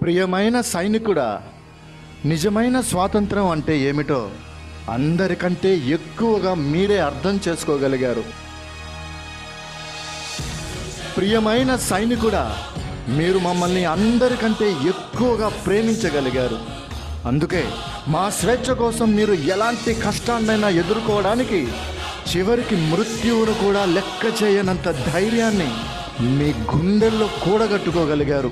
ప్రియమైన సైనికుడా నిజమైన స్వాతంత్రం అంటే ఏమిటో అందరికంటే ఎక్కువగా మీరే అర్థం చేసుకోగలిగారు ప్రియమైన సైనికుడా మీరు మమ్మల్ని అందరికంటే ఎక్కువగా ప్రేమించగలిగారు అందుకే మా స్వేచ్ఛ కోసం మీరు ఎలాంటి కష్టాన్నైనా ఎదుర్కోవడానికి చివరికి మృత్యువును కూడా లెక్క చేయనంత ధైర్యాన్ని మీ గుండెల్లో కూడగట్టుకోగలిగారు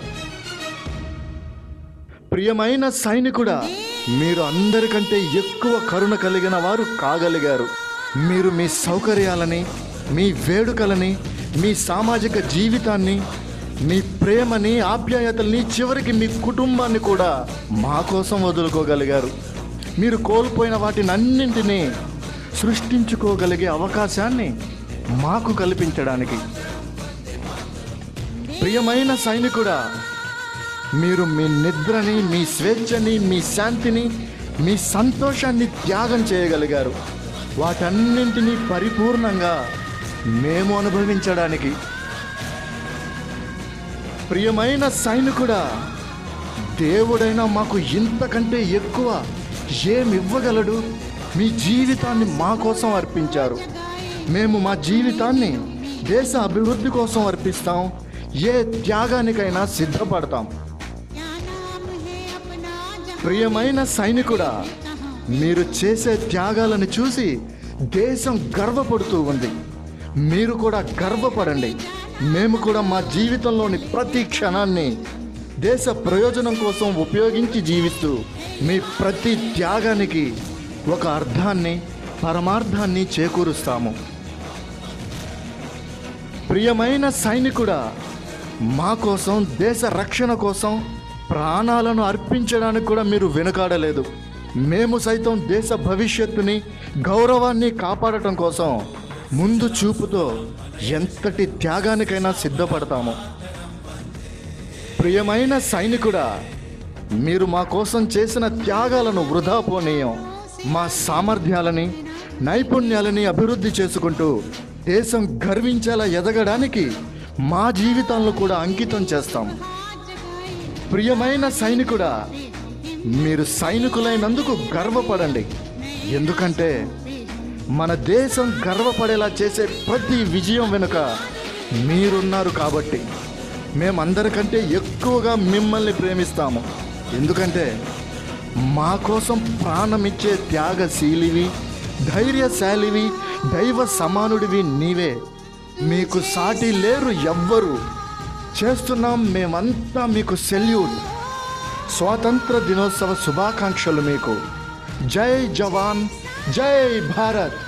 ప్రియమైన సైనికుడా మీరు అందరికంటే ఎక్కువ కరుణ కలిగిన వారు కాగలిగారు మీరు మీ సౌకర్యాలని మీ వేడుకలని మీ సామాజిక జీవితాన్ని మీ ప్రేమని ఆప్యాయతల్ని చివరికి మీ కుటుంబాన్ని కూడా మా కోసం వదులుకోగలిగారు మీరు కోల్పోయిన వాటిని అన్నింటినీ సృష్టించుకోగలిగే అవకాశాన్ని మాకు కల్పించడానికి ప్రియమైన సైనికుడా మీరు మీ నిద్రని మీ స్వేచ్ఛని మీ శాంతిని మీ సంతోషాన్ని త్యాగం చేయగలిగారు వాటన్నింటినీ పరిపూర్ణంగా మేము అనుభవించడానికి ప్రియమైన సైనికుడా దేవుడైనా మాకు ఇంతకంటే ఎక్కువ ఏమివ్వగలడు మీ జీవితాన్ని మా కోసం అర్పించారు మేము మా జీవితాన్ని దేశ అభివృద్ధి కోసం అర్పిస్తాం ఏ త్యాగానికైనా సిద్ధపడతాం क्या नाम है अपना जहाँ ప్రియమైన సైనికుడా మీరు చేసే త్యాగాలను చూసి దేశం గర్వపడుతూ ఉంది మీరు కూడా గర్వపడండి మేము కూడా మా జీవితంలోని ప్రతి క్షణాన్ని దేశ ప్రయోజనం కోసం ఉపయోగించి జీవిస్తూ మీ ప్రతి త్యాగానికి ఒక అర్థాన్ని పరమార్థాన్ని చేకూరుస్తాము ప్రియమైన సైనికుడా మా కోసం దేశ రక్షణ కోసం ప్రాణాలను అర్పించడానికి కూడా మీరు వెనుకాడలేదు మేము సైతం దేశ భవిష్యత్తుని గౌరవాన్ని కాపాడటం కోసం ముందు చూపుతో ఎంతటి త్యాగానికైనా సిద్ధపడతాము ప్రియమైన సైనికుడా మీరు మా కోసం చేసిన త్యాగాలను వృధా పోనీయం మా సామర్థ్యాలని నైపుణ్యాలని అభివృద్ధి చేసుకుంటూ దేశం గర్వించేలా ఎదగడానికి మా జీవితాలను కూడా అంకితం చేస్తాం ప్రియమైన సైనికుడా మీరు సైనికులైనందుకు గర్వపడండి ఎందుకంటే మన దేశం గర్వపడేలా చేసే ప్రతి విజయం వెనుక మీరున్నారు కాబట్టి మేమందరికంటే ఎక్కువగా మిమ్మల్ని ప్రేమిస్తాము ఎందుకంటే మా కోసం ప్రాణమిచ్చే త్యాగశీలివి ధైర్యశాలివి దైవ సమానుడివి నీవే మీకు సాటి లేరు ఎవ్వరు చేస్తున్నాం మేమంతా మీకు సెల్యూట్ స్వాతంత్ర దినోత్సవ శుభాకాంక్షలు మీకు జై జవాన్ జై భారత్